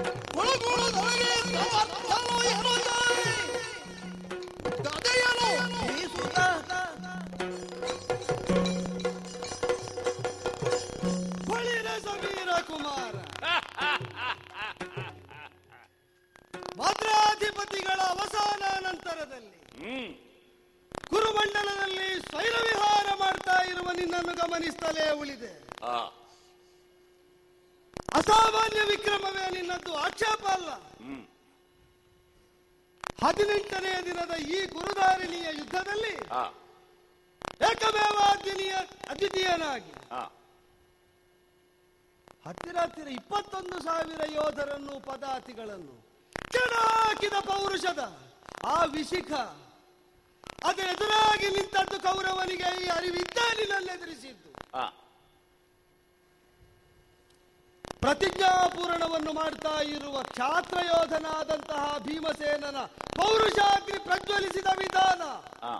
ಒಳಗೊಳದೊಳಗೆ ಸಮರ್ಥನು ಎನ್ನುತ್ತಾನೆ. ಗದೆಯನು ಬೀಸುತ್ತ ಹೊಳಿರ ಸಮೀರ ಕುಮಾರ ಭದ್ರಾಧಿಪತಿಗಳ ಅವಸಾನ ನಂತರದಲ್ಲಿ ಹ್ಮ್ ಕುರುಮಂಡಲದಲ್ಲಿ ಸ್ವೈರ ವಿಹಾರ ಮಾಡ್ತಾ ಇರುವ ನಿನ್ನನ್ನು ಗಮನಿಸ್ತಲೇ ಉಳಿದೆ ಆ ಅಸಾಮಾನ್ಯ ವಿಕ್ರಮವೇ ನಿನ್ನದ್ದು ಆಕ್ಷೇಪ ಅಲ್ಲ ಹ್ಮ್ ಹದಿನೆಂಟನೆಯ ದಿನದ ಈ ಗುರುದಾರಿಣಿಯ ಯುದ್ಧದಲ್ಲಿ ಆ ಏಕಮೇವ ಅದ್ವಿತೀಯ ಅದ್ವಿತೀಯನಾಗಿ ಆ ಹತ್ತಿರ ಹತ್ತಿರ ಇಪ್ಪತ್ತೊಂದು ಸಾವಿರ ಯೋಧರನ್ನು ಪದಾತಿಗಳನ್ನು ಕೆಣಾಕಿದ ಪೌರುಷದ ಆ ವಿಶಿಖ ಅದು ಎದುರಾಗಿ ನಿಂತದ್ದು ಕೌರವನಿಗೆ ಈ ಅರಿವಿದ್ದ ನಿನ್ನೆದುರಿಸಿದ್ದು ಆ ಪ್ರತಿಜ್ಞಾಪೂರಣವನ್ನು ಮಾಡ್ತಾ ಇರುವ ಕ್ಷಾತ್ರ ಯೋಧನಾದಂತಹ ಭೀಮಸೇನನ ಪೌರುಷಾಗ್ನಿ ಪ್ರಜ್ವಲಿಸಿದ ವಿಧಾನ ಆ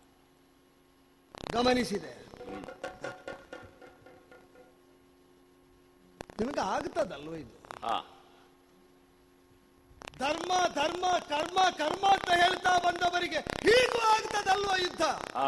ಗಮನಿಸಿದೆ ನಿಮಗೆ ಆಗ್ತದಲ್ವ ಇದು ಆ ಧರ್ಮ ಧರ್ಮ ಕರ್ಮ ಕರ್ಮ ಅಂತ ಹೇಳ್ತಾ ಬಂದವರಿಗೆ ಹೀಗೂ ಆಗ್ತದಲ್ವ ಯುದ್ಧ ಆ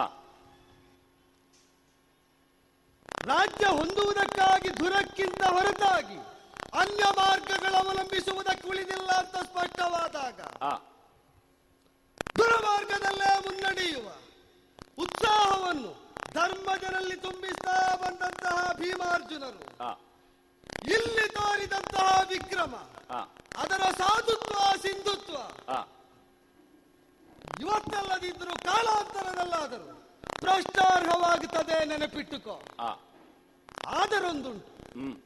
ರಾಜ್ಯ ಹೊಂದುವುದಕ್ಕಾಗಿ ದುರಕ್ಕಿಂತ ಹೊರತಾಗಿ ಅನ್ಯ ಮಾರ್ಗಗಳ ಅವಲಂಬಿಸುವುದಕ್ಕೆ ಉಳಿದಿಲ್ಲ ಅಂತ ಸ್ಪಷ್ಟವಾದಾಗ ಆ ದುರಮಾರ್ಗದಲ್ಲೇ ಮುನ್ನಡೆಯುವ ಉತ್ಸಾಹವನ್ನು ಧರ್ಮಜರಲ್ಲಿ ತುಂಬಿಸ್ತಾ ಬಂದಂತಹ ಭೀಮಾರ್ಜುನರು ಆ ಇಲ್ಲಿ ತೋರಿದಂತಹ ವಿಕ್ರಮ ಆ ಅದರ ಸಾಧುತ್ವ ಸಿಂಧುತ್ವ ಆ ಇವತ್ತಲ್ಲದಿದ್ದರೂ ಕಾಲಾಂತರದಲ್ಲಾದರೂ ಭ್ರಷ್ಟಾರ್ಹವಾಗುತ್ತದೆ ನೆನಪಿಟ್ಟುಕೋ ಆ ಆದರೊಂದುಂಟು ಹ್ಮ್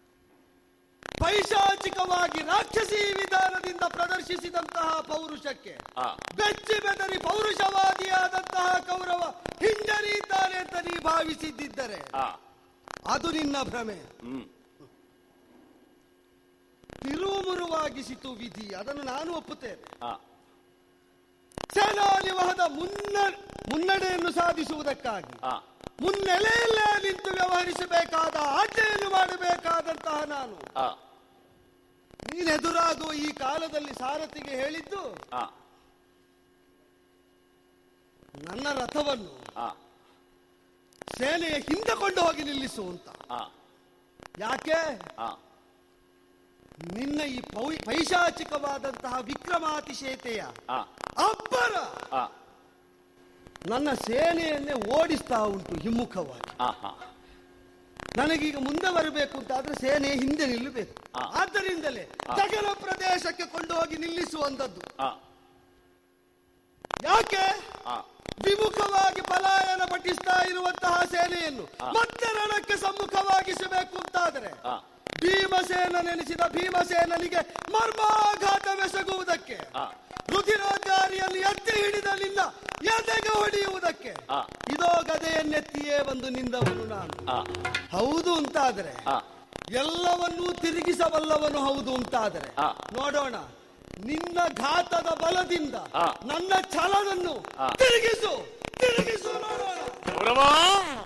ಪೈಶಾಚಿಕವಾಗಿ ರಾಕ್ಷಸಿ ವಿಧಾನದಿಂದ ಪ್ರದರ್ಶಿಸಿದಂತಹ ಪೌರುಷಕ್ಕೆ ಆ ಬೆಚ್ಚಿ ಬೆದರಿ ಪೌರುಷವಾದಿಯಾದಂತಹ ಕೌರವ ಹಿಂಜರಿದ್ದಾನೆ ಅಂತ ನೀ ಭಾವಿಸಿದ್ದಿದ್ದರೆ ಆ ಅದು ನಿನ್ನ ಭ್ರಮೆ ಹ್ಮ್ ತಿರುಮುರುವಾಗಿಸಿತು ವಿಧಿ ಅದನ್ನು ನಾನು ಒಪ್ಪುತ್ತೇನೆ ಆ ಸೇನಾನಿವಹದ ಮುನ್ನ ಮುನ್ನಡೆಯನ್ನು ಸಾಧಿಸುವುದಕ್ಕಾಗಿ ಆ ಮುನ್ನೆಲೆಯಲ್ಲೇ ನಿಂತು ವ್ಯವಹರಿಸಬೇಕಾದ ಆಜ್ಞೆಯನ್ನು ಮಾಡಬೇಕಾದಂತಹ ನಾನು ಆ ನೀನೆದುರಾಗುವ ಈ ಕಾಲದಲ್ಲಿ ಸಾರಥಿಗೆ ಹೇಳಿದ್ದು ಆ ನನ್ನ ರಥವನ್ನು ಆ ಸೇನೆಯ ಹಿಂದೆ ಕೊಂಡು ಹೋಗಿ ನಿಲ್ಲಿಸು ಅಂತ ಆ ಯಾಕೆ ಆ ನಿನ್ನ ಈ ಪೌ- ಪೈಶಾಚಿಕವಾದಂತಹ ವಿಕ್ರಮಾತಿಶೇತೆಯ ಆ ಅಬ್ಬರ ಆ ನನ್ನ ಸೇನೆಯನ್ನೇ ಓಡಿಸ್ತಾ ಉಂಟು ಹಿಮ್ಮುಖವಾಗಿ ಆ ಹಾ ನನಗೀಗ ಮುಂದೆ ಬರಬೇಕು ಅಂತ ಆದ್ರೆ ಸೇನೆ ಹಿಂದೆ ನಿಲ್ಲಬೇಕು ಆ. ಆದ್ದರಿಂದಲೇ ಆ. ತಗಲ ಪ್ರದೇಶಕ್ಕೆ ಕೊಂಡು ಹೋಗಿ ನಿಲ್ಲಿಸುವಂತದ್ದು ಆ ಯಾಕೆ ಆ ವಿಮುಖವಾಗಿ ಪಲಾಯನ ಪಠಿಸ್ತಾ ಇರುವಂತಹ ಸೇನೆಯನ್ನು ಆ. ಮತ್ತೆ ರಣಕ್ಕೆ ಸಮ್ಮುಖವಾಗಿಸಬೇಕು ಅಂತಾದರೆ ಆ ಭೀಮಸೇನ ನೆನೆಸಿದ ಭೀಮಸೇನನಿಗೆ ಮರ್ಮಾಘಾತವೆಸಗುವುದಕ್ಕೆ ಆ ರುಧಿರೋದ್ಗಾರಿಯಲ್ಲಿ ಎತ್ತಿ ಹಿಡಿದ ನಿನ್ನ ಎದೆಗೆ ಹೊಡೆಯುವುದಕ್ಕೆ ಆ. ಇದೋ ಗದೆಯನ್ನೆತ್ತಿಯೇ ಬಂದು ನಿಂದವನು ನಾನು ಆ ಹೌದು ಅಂತಾದರೆ ಆ ಎಲ್ಲವನ್ನೂ ತಿರುಗಿಸಬಲ್ಲವನು ಹೌದು ಅಂತಾದರೆ ಆ. ನೋಡೋಣ ನಿನ್ನ ಘಾತದ ಬಲದಿಂದ ಆ. ನನ್ನ ಛಲವನ್ನು ಆ. ತಿರುಗಿಸು ತಿರುಗಿಸು ನೋಡೋಣ ಗೌರವ